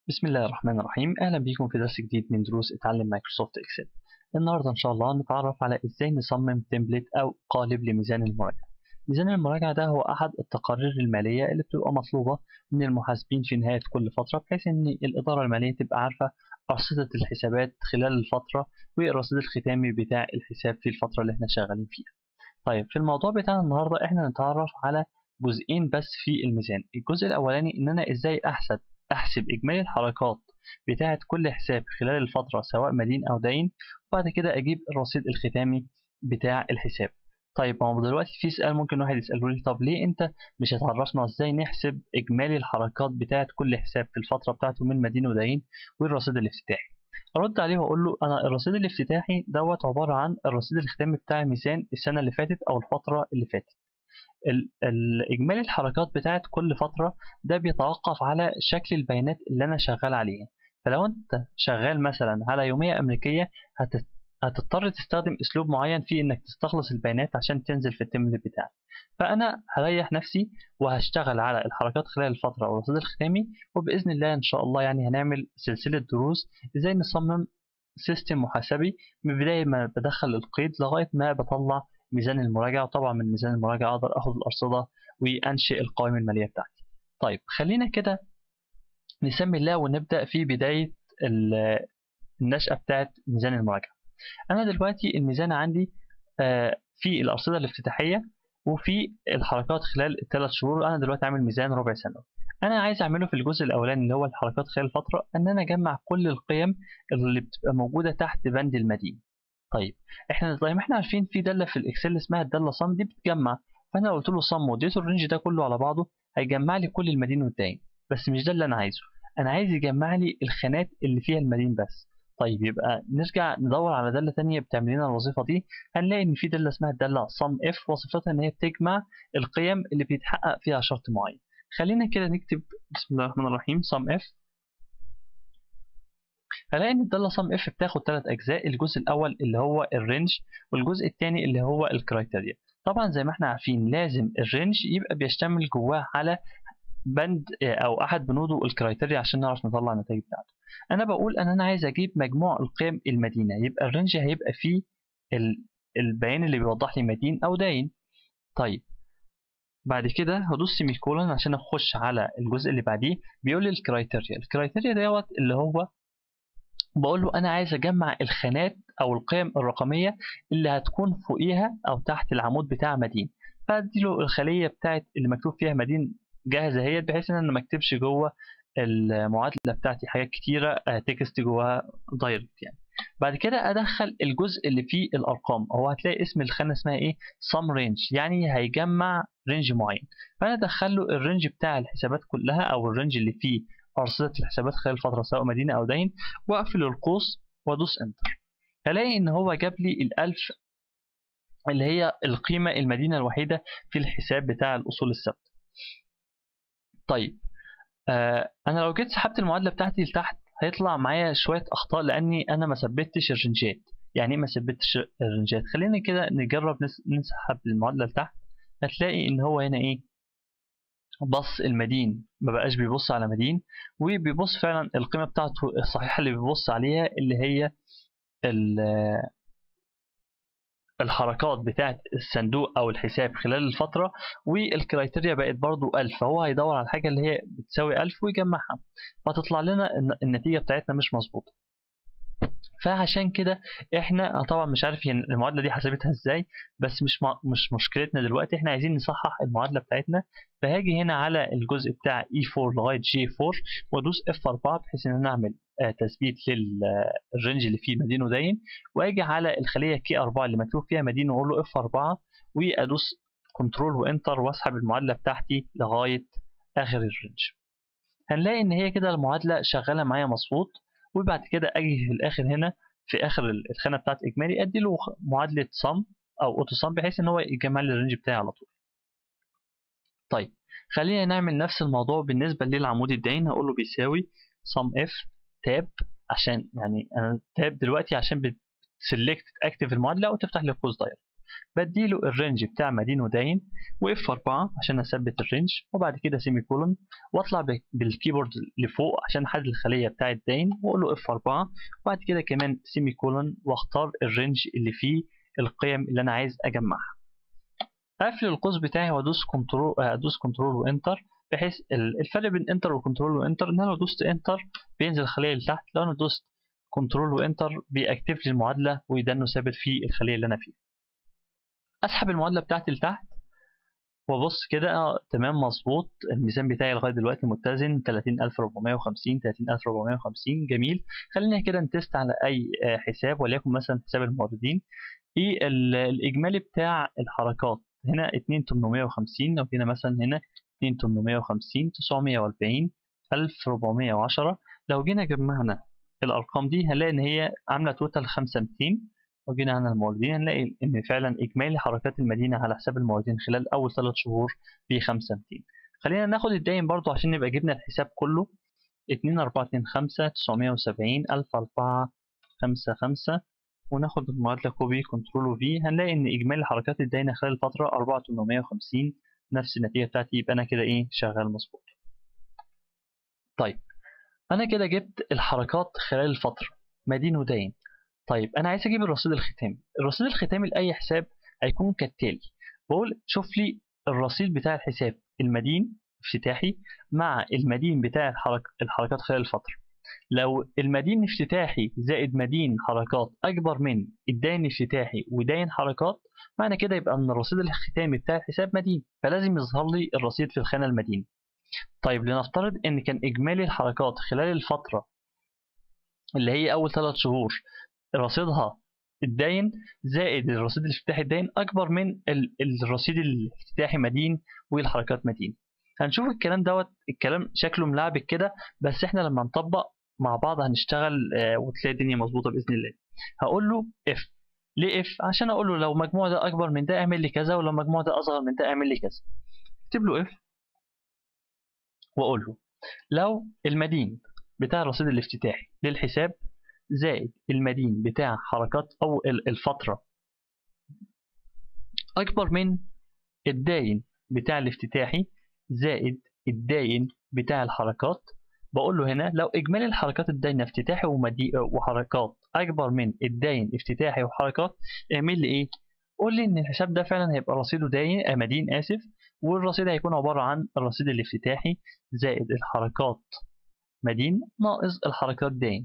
بسم الله الرحمن الرحيم أهلا بكم في درس جديد من دروس اتعلم مايكروسوفت اكسل النهاردة إن شاء الله نتعرف على إزاي نصمم تمبلت أو قالب لميزان المراجعة ميزان المراجعة ده هو أحد التقارير المالية اللي بتبقى مطلوبة من المحاسبين في نهاية كل فترة بحيث إن الإدارة المالية تبقى عارفة أرصدة الحسابات خلال الفترة والرصيد الختامي بتاع الحساب في الفترة اللي احنا شغالين فيها طيب في الموضوع بتاعنا النهاردة احنا نتعرف على جزئين بس في الميزان الجزء الأولاني إن أنا إزاي أحسب أحسب إجمالي الحركات بتاعة كل حساب خلال الفترة سواء مدين أو دين وبعد كده أجيب الرصيد الختامي بتاع الحساب طيب ما هو دلوقتي في سؤال ممكن واحد يسأله لي طب ليه أنت مش هتعرفنا إزاي نحسب إجمالي الحركات بتاعة كل حساب في الفترة بتاعته من مدين ودين والرصيد الافتتاحي أرد عليه وأقول له أنا الرصيد الافتتاحي دوت عبارة عن الرصيد الختامي بتاع ميزان السنة اللي فاتت أو الفترة اللي فاتت الإجمالي الحركات بتاعت كل فترة ده بيتوقف على شكل البيانات اللي أنا شغال عليها فلو أنت شغال مثلا على يومية أمريكية هتضطر تستخدم أسلوب معين في إنك تستخلص البيانات عشان تنزل في التمبلت بتاعك فأنا هريح نفسي وهشتغل على الحركات خلال الفترة والرصيد الختامي وبإذن الله إن شاء الله يعني هنعمل سلسلة دروس إزاي نصمم سيستم محاسبي من بداية ما بدخل القيد لغاية ما بطلع ميزان المراجعة وطبعا من ميزان المراجعة أقدر أخد الأرصدة وأنشئ القوائم المالية بتاعتي طيب خلينا كده نسمي الله ونبدأ في بداية النشأة بتاعت ميزان المراجعة أنا دلوقتي الميزان عندي في الأرصدة الافتتاحية وفي الحركات خلال الثلاث شهور أنا دلوقتي عامل ميزان ربع سنة أنا عايز أعمله في الجزء الأولاني اللي هو الحركات خلال الفترة إن أنا أجمع كل القيم اللي بتبقى موجودة تحت بند المدين طيب احنا زي ما احنا عارفين في داله في الاكسل اسمها الداله صم دي بتجمع فانا لو قلت له صم واديته الرينج ده كله على بعضه هيجمع لي كل المدين والداين بس مش ده اللي انا عايزه انا عايز يجمع لي الخانات اللي فيها المدين بس طيب يبقى نرجع ندور على داله ثانيه بتعمل لنا الوظيفه دي هنلاقي ان في داله اسمها الداله صم اف وظيفتها ان هي بتجمع القيم اللي بيتحقق فيها شرط معين خلينا كده نكتب بسم الله الرحمن الرحيم صم اف هلاقي ان الداله صم اف بتاخد ثلاث اجزاء الجزء الاول اللي هو الرينج والجزء الثاني اللي هو الكرايتيريا طبعا زي ما احنا عارفين لازم الرينج يبقى بيشتمل جواه على بند او احد بنوده الكرايتيريا عشان نعرف نطلع النتائج بتاعته انا بقول ان انا عايز اجيب مجموع القيم المدينه يبقى الرينج هيبقى فيه البيان اللي بيوضح لي مدين او داين طيب بعد كده هدوس سيمي كولون عشان اخش على الجزء اللي بعديه بيقول لي الكرايتيريا الكرايتيريا دوت اللي هو بقول له انا عايز اجمع الخانات او القيم الرقميه اللي هتكون فوقيها او تحت العمود بتاع مدين فادي له الخليه بتاعت اللي مكتوب فيها مدين جاهزه هي بحيث ان انا ما اكتبش جوه المعادله بتاعتي حاجات كتيره تكست جواها دايركت يعني بعد كده ادخل الجزء اللي فيه الارقام هو هتلاقي اسم الخانه اسمها ايه سم رينج يعني هيجمع رينج معين فانا ادخل له الرينج بتاع الحسابات كلها او الرينج اللي فيه أرصدة الحسابات خلال فترة سواء مدينة أو دين وأقفل القوس وأدوس إنتر هلاقي إن هو جاب لي الألف اللي هي القيمة المدينة الوحيدة في الحساب بتاع الأصول الثابتة. طيب آه أنا لو جيت سحبت المعادلة بتاعتي لتحت هيطلع معايا شوية أخطاء لأني أنا ما ثبتش الرنجات. يعني إيه ما ثبتش الرنجات؟ خلينا كده نجرب نسحب المعادلة لتحت هتلاقي إن هو هنا إيه بص المدين ما بقاش بيبص على مدين وبيبص فعلا القيمة بتاعته الصحيحة اللي بيبص عليها اللي هي الحركات بتاعة الصندوق أو الحساب خلال الفترة والكرايتيريا بقت برضو ألف فهو هيدور على الحاجة اللي هي بتساوي ألف ويجمعها فتطلع لنا النتيجة بتاعتنا مش مظبوطة فعشان كده احنا طبعا مش عارف يعني المعادله دي حسبتها ازاي بس مش مش مشكلتنا دلوقتي احنا عايزين نصحح المعادله بتاعتنا فهاجي هنا على الجزء بتاع E4 لغايه G4 وادوس F4 بحيث ان انا اعمل تثبيت للرينج اللي فيه مدين ودين واجي على الخليه كي 4 اللي مكتوب فيها مدين واقول له F4 وادوس كنترول وانتر واسحب المعادله بتاعتي لغايه اخر الرينج هنلاقي ان هي كده المعادله شغاله معايا مظبوط وبعد كده اجي في الاخر هنا في اخر الخانه بتاعت اجمالي ادي له معادله صم او اوتو صم بحيث ان هو يجمع لي الرينج بتاعي على طول طيب خلينا نعمل نفس الموضوع بالنسبه للعمود الدين هقول له بيساوي صم اف تاب عشان يعني انا تاب دلوقتي عشان بتسلكت اكتف المعادله وتفتح لي قوس دايره بديله الرينج بتاع مدين وداين واف 4 عشان اثبت الرينج وبعد كده سيمي كولون واطلع بالكيبورد لفوق عشان احدد الخليه بتاعه داين واقول له اف 4 وبعد كده كمان سيمي كولون واختار الرينج اللي فيه القيم اللي انا عايز اجمعها اقفل القوس بتاعي وادوس كنترول ادوس كنترول وانتر بحيث الفرق بين انتر وكنترول وانتر ان انا لو دوست انتر بينزل الخليه اللي تحت لو انا دوست كنترول وانتر بيأكتف لي المعادله ويدنه ثابت في الخليه اللي انا فيها اسحب المعادله بتاعتي لتحت وابص كده آه تمام مظبوط الميزان بتاعي لغايه دلوقتي متزن 30450 30450 جميل خلينا كده نتست على اي حساب وليكن مثلا حساب الموردين ايه الاجمالي بتاع الحركات هنا 2850 لو هنا مثلا هنا 2850 940 1410 لو جينا جمعنا الارقام دي هنلاقي ان هي عامله توتال 5200 لو جينا على الموردين هنلاقي ان فعلا اجمالي حركات المدينه على حساب الموردين خلال اول ثلاث شهور ب 5200 خلينا ناخد الدايم برضو عشان نبقى جبنا الحساب كله 2425 970 1455 وناخد المعادلة كوبي كنترول وفي هنلاقي ان اجمالي حركات الداينة خلال الفترة 4850 نفس النتيجة بتاعتي يبقى انا كده ايه شغال مظبوط طيب انا كده جبت الحركات خلال الفترة مدين وداين طيب انا عايز اجيب الرصيد الختامي الرصيد الختامي لاي حساب هيكون كالتالي بقول شوف لي الرصيد بتاع الحساب المدين افتتاحي مع المدين بتاع الحرك... الحركات خلال الفترة لو المدين افتتاحي زائد مدين حركات أكبر من الداين افتتاحي وداين حركات معنى كده يبقى أن الرصيد الختامي بتاع الحساب مدين فلازم يظهر لي الرصيد في الخانة المدين طيب لنفترض إن كان إجمالي الحركات خلال الفترة اللي هي أول ثلاث شهور رصيدها الداين زائد الرصيد الافتتاحي الداين أكبر من الرصيد الافتتاحي مدين والحركات مدين هنشوف الكلام دوت الكلام شكله ملعبك كده بس احنا لما نطبق مع بعض هنشتغل آه وتلاقي الدنيا مظبوطه باذن الله هقول له اف ليه اف عشان اقول له لو مجموع ده اكبر من ده اعمل لي كذا ولو مجموع ده اصغر من ده اعمل لي كذا اكتب له اف واقول له لو المدين بتاع الرصيد الافتتاحي للحساب زائد المدين بتاع حركات او الفتره اكبر من الداين بتاع الافتتاحي زائد الداين بتاع الحركات بقول له هنا لو اجمالي الحركات الداينه افتتاحي ومدي وحركات اكبر من الداين افتتاحي وحركات اعمل لي ايه قول لي ان الحساب ده فعلا هيبقى رصيده داين مدين اسف والرصيد هيكون عباره عن الرصيد الافتتاحي زائد الحركات مدين ناقص الحركات داين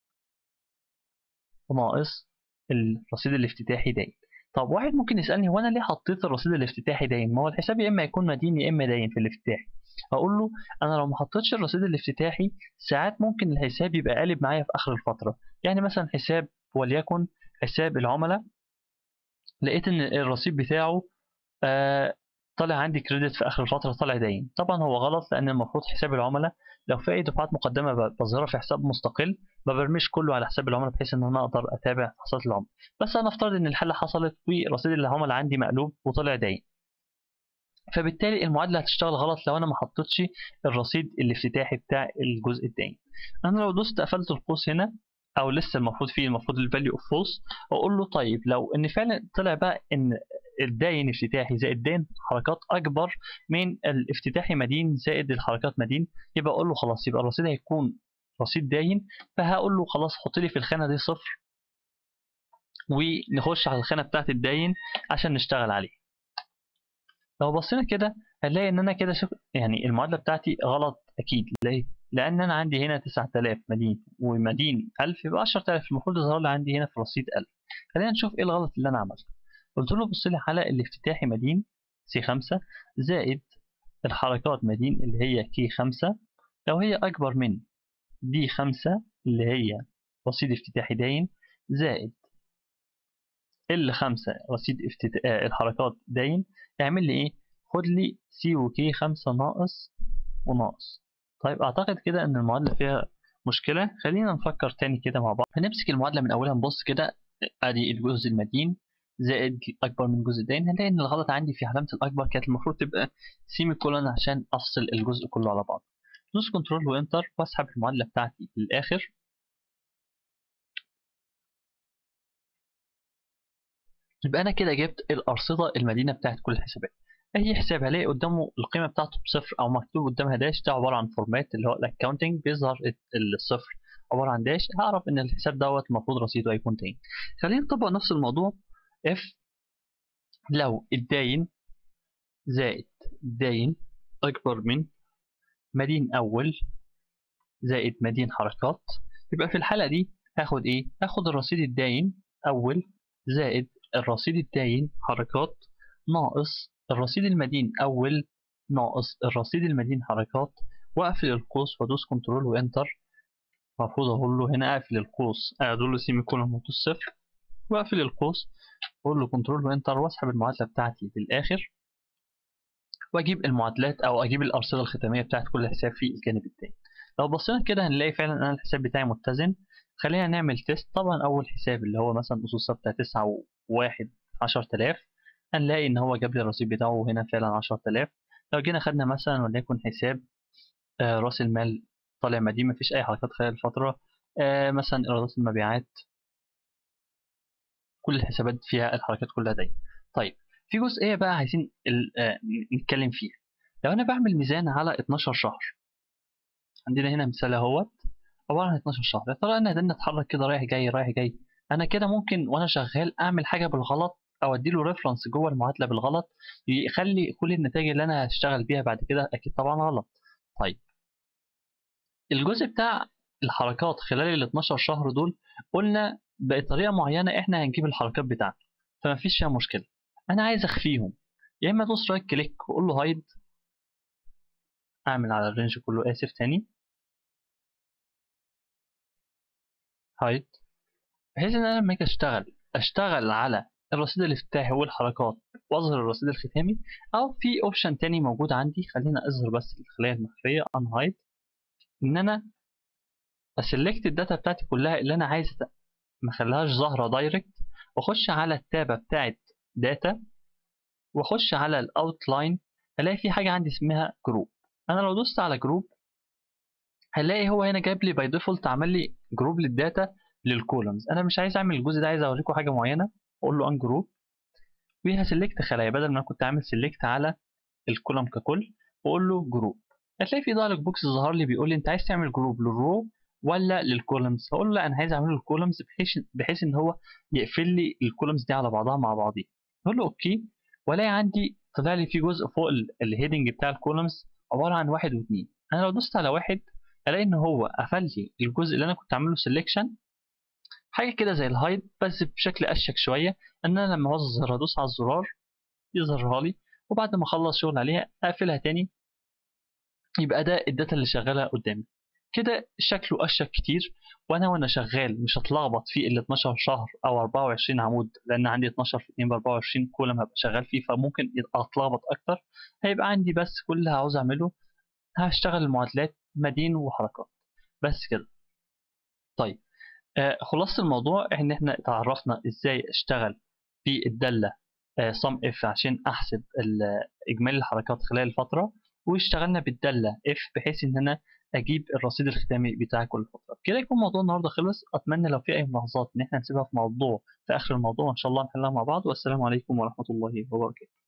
وناقص الرصيد الافتتاحي داين طب واحد ممكن يسالني هو انا ليه حطيت الرصيد الافتتاحي داين ما هو الحساب يا اما يكون مدين يا اما داين في الافتتاحي اقول له انا لو ما حطيتش الرصيد الافتتاحي ساعات ممكن الحساب يبقى قالب معايا في اخر الفتره يعني مثلا حساب وليكن حساب العملاء لقيت ان الرصيد بتاعه آه طالع عندي كريدت في اخر الفتره طالع داين طبعا هو غلط لان المفروض حساب العملاء لو في اي دفعات مقدمه بظهرها في حساب مستقل ما برميش كله على حساب العملاء بحيث ان انا اقدر اتابع حصلات العملاء بس انا افترض ان الحاله حصلت ورصيد العملاء عندي مقلوب وطلع داين فبالتالي المعادله هتشتغل غلط لو انا ما حطيتش الرصيد الافتتاحي بتاع الجزء الداين انا لو دوست قفلت القوس هنا او لسه المفروض فيه المفروض الفاليو اوف فولس اقول له طيب لو ان فعلا طلع بقى ان الداين افتتاحي زائد داين حركات اكبر من الافتتاحي مدين زائد الحركات مدين يبقى اقول له خلاص يبقى الرصيد هيكون رصيد داين فهقول له خلاص حط لي في الخانه دي صفر ونخش على الخانه بتاعت الداين عشان نشتغل عليه لو بصينا كده هنلاقي ان انا كده شوف يعني المعادله بتاعتي غلط اكيد ليه لان انا عندي هنا 9000 مدين ومدين 1000 يبقى 10000 المفروض يظهر لي عندي هنا في رصيد 1000 خلينا نشوف ايه الغلط اللي انا عملته قلت له بص لي على الافتتاحي مدين سي 5 زائد الحركات مدين اللي هي كي 5 لو هي اكبر من دي 5 اللي هي رصيد افتتاحي داين زائد ال 5 رصيد افتتاح الحركات داين اعمل لي ايه خد لي سي وكي 5 ناقص وناقص طيب اعتقد كده ان المعادله فيها مشكله خلينا نفكر تاني كده مع بعض هنمسك المعادله من اولها نبص كده ادي الجزء المدين زائد اكبر من جزء الداين هنلاقي ان الغلط عندي في علامه الاكبر كانت المفروض تبقى سيمي كولون عشان افصل الجزء كله على بعض دوس كنترول وانتر واسحب المعادله بتاعتي للاخر يبقى انا كده جبت الارصده المدينه بتاعت كل الحسابات اي حساب هلاقي قدامه القيمه بتاعته بصفر او مكتوب قدامها داش ده عباره عن فورمات اللي هو الاكونتنج بيظهر الصفر عباره عن داش هعرف ان الحساب دوت المفروض رصيده هيكون تاني خلينا نطبق نفس الموضوع اف لو الداين زائد داين اكبر من مدين اول زائد مدين حركات يبقى في الحاله دي هاخد ايه هاخد الرصيد الداين اول زائد الرصيد الداين حركات ناقص الرصيد المدين أول ناقص الرصيد المدين حركات وأقفل القوس وأدوس كنترول وإنتر المفروض أقول له هنا أقفل القوس أقول له سيمي كولون وأدوس صفر وأقفل القوس وأقول له كنترول وإنتر وأسحب المعادلة بتاعتي للآخر وأجيب المعادلات أو أجيب الأرصدة الختامية بتاعت كل حساب في الجانب التاني لو بصينا كده هنلاقي فعلا أنا الحساب بتاعي متزن خلينا نعمل تيست طبعا أول حساب اللي هو مثلا أصول ثابتة تسعة وواحد عشر تلاف هنلاقي إن هو جاب لي الرصيد بتاعه هنا فعلا عشر تلاف لو جينا خدنا مثلا وليكن حساب آه رأس المال طالع مدين مفيش أي حركات خلال الفترة آه مثلا إيرادات المبيعات كل الحسابات فيها الحركات كلها دايما طيب في جزئية بقى عايزين آه نتكلم فيها لو أنا بعمل ميزان على 12 شهر عندنا هنا مثال اهوت عبارة عن 12 شهر يا ترى أنا قدرنا نتحرك كده رايح جاي رايح جاي أنا كده ممكن وأنا شغال أعمل حاجة بالغلط او اديله ريفرنس جوه المعادله بالغلط يخلي كل النتائج اللي انا هشتغل بيها بعد كده اكيد طبعا غلط طيب الجزء بتاع الحركات خلال ال 12 شهر دول قلنا بطريقه معينه احنا هنجيب الحركات بتاعتنا فما فيش فيها مشكله انا عايز اخفيهم يا اما ادوس رايت كليك واقول له هايد اعمل على الرينج كله اسف تاني هايد بحيث ان انا لما اجي اشتغل اشتغل على الرصيد الافتتاحي والحركات واظهر الرصيد الختامي او في اوبشن تاني موجود عندي خلينا اظهر بس الخلايا المخفيه unhide ان انا اسلكت الداتا بتاعتي كلها اللي انا عايز ما اخليهاش ظاهره دايركت واخش على التابه بتاعت داتا واخش على الاوتلاين الاقي في حاجه عندي اسمها جروب انا لو دوست على جروب هلاقي هو هنا جايب لي باي ديفولت عمل لي جروب للداتا للكولمز انا مش عايز اعمل الجزء ده عايز اوريكم حاجه معينه اقول له ان جروب وهسلكت خلايا بدل ما كنت عامل سلكت على الكولم ككل واقول له جروب هتلاقي في دايلوج بوكس ظهر لي بيقول لي انت عايز تعمل جروب للرو ولا للكولمز هقول له لا انا عايز اعمله للكولمز بحيث بحيث ان هو يقفل لي الكولمز دي على بعضها مع بعضيها اقول له اوكي والاقي عندي طلع لي في جزء فوق الهيدنج بتاع الكولمز عباره عن واحد واثنين انا لو دوست على واحد الاقي ان هو قفل لي الجزء اللي انا كنت عامله سelection حاجه كده زي الهايد بس بشكل اشيك شويه ان انا لما اظهر ادوس على الزرار يظهرها لي وبعد ما اخلص شغل عليها اقفلها تاني يبقى ده الداتا اللي شغاله قدامي كده شكله اشيك كتير وانا وانا شغال مش هتلخبط في ال 12 شهر او 24 عمود لان عندي 12 في 2 ب 24 كل ما هبقى شغال فيه فممكن اتلخبط اكتر هيبقى عندي بس كل اللي عاوز اعمله هشتغل المعادلات مدين وحركات بس كده طيب آه خلاصة الموضوع ان احنا اتعرفنا ازاي اشتغل في الدالة آه sum if عشان احسب اجمالي الحركات خلال الفترة واشتغلنا بالدالة if بحيث ان انا اجيب الرصيد الختامي بتاع كل فترة كده يكون موضوع النهاردة خلص اتمنى لو في اي ملاحظات ان احنا نسيبها في موضوع في اخر الموضوع ان شاء الله نحلها مع بعض والسلام عليكم ورحمة الله وبركاته